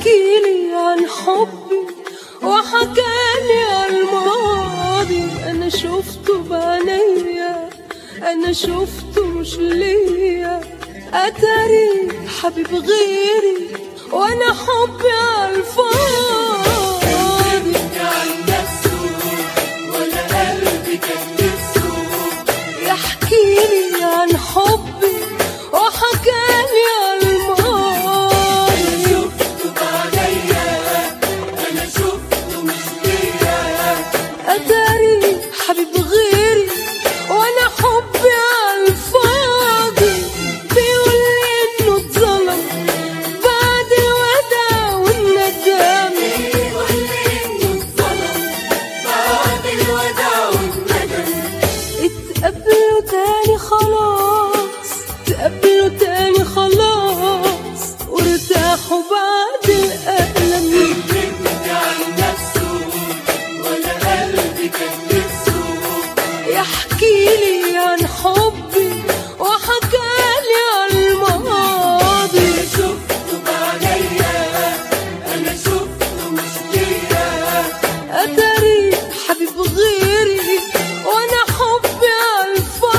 يحكيلي عن حبي وحكالي عن الماضي انا شفته بعينيا انا شفته مش ليا اتاري حبيب غيري وانا حبي على الفاضي عن نفسه ولا قلبي كان نفسه يحكيلي عن حبي وحكالي عن الماضي شفته بعينيا انا شفته مش ليا أداري حبيب غيري وأنا حبي على الفاضي بيقول لي إنه اتظلم بعد الوداع والندم بيقول لي انه اتظلم بعد الوداع والندم اتقبلوا تاني خلاص اتقبلوا تاني خلاص وارتاحوا بعد الألم كلمت عن نفسه ولا قلبي كان نفسه يحكيلي عن حبي وحكالي عن الماضي شفته بعينيا انا شفته مش ليا أداري حبيب غيري وأنا حبي على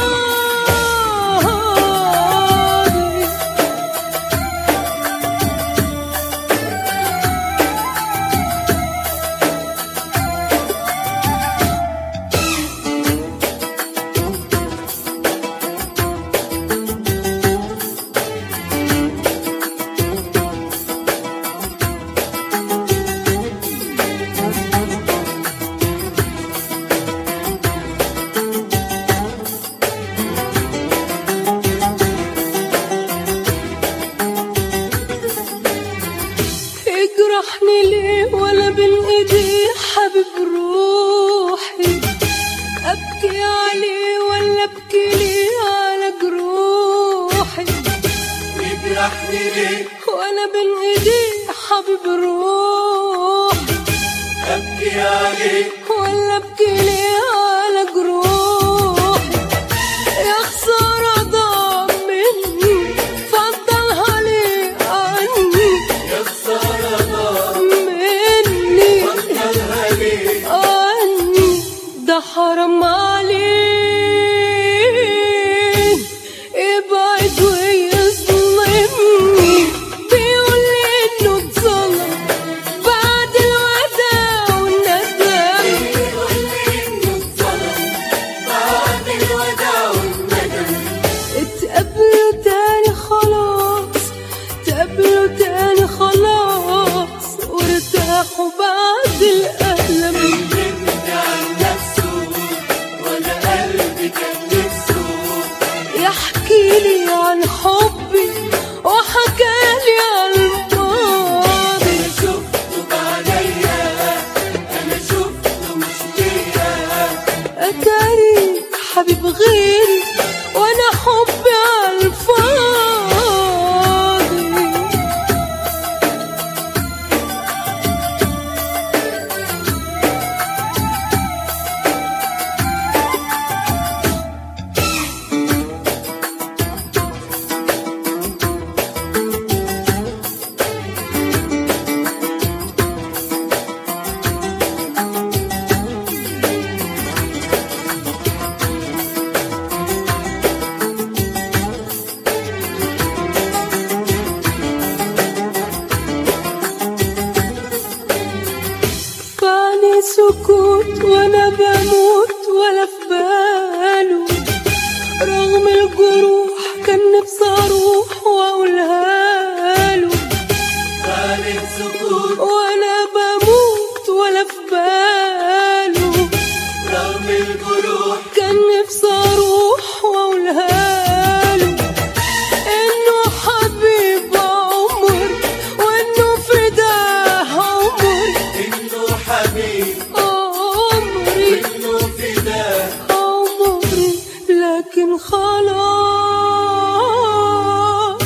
الفاضي يجرحني ليه ولا بين ايدي حبيب روحي ابكي عليه ولا ابكي ليه على جروحي يجرحني ليه ولا بين ايدي حبيب روحي ابكي عليه ولا ابكي ليه على جروحي يا خسارة ضاع مني فضلها ليه عني يا خسارة ضاع مني بطلها ليه عني ده حرام عليه ابعد ويظلمني بيقول لي انه اتظلم بعد الوداع والندم يقول لي انه اتظلم بعد الوداع والندم اتقبلوا تاني خلاص اتقبلوا تاني خلاص وارتاحوا بعد الألم كلمت عن نفسه ولا قلبي كان نفسه يحكيلي عن حبي وحكالي عن الماضي انا شفته بعينيا انا شفته مش ليا أتاري حبيب غيري وأنا حبي على الفاضي فاني سكوت وانا بموت ولا في باله رغم الجروح كان نفسي اروح واقولها له كانت سكوت وانا بموت ولا في باله رغم الجروح كان نفسي اروح واقولها له انه حبيب عمر وانه فداه عمري انه حبيب عمري انه فداه عمري لكن خلاص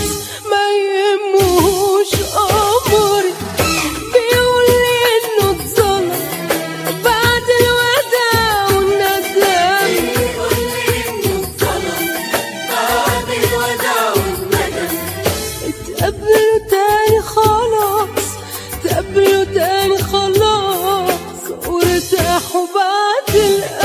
جرح وبعد الألم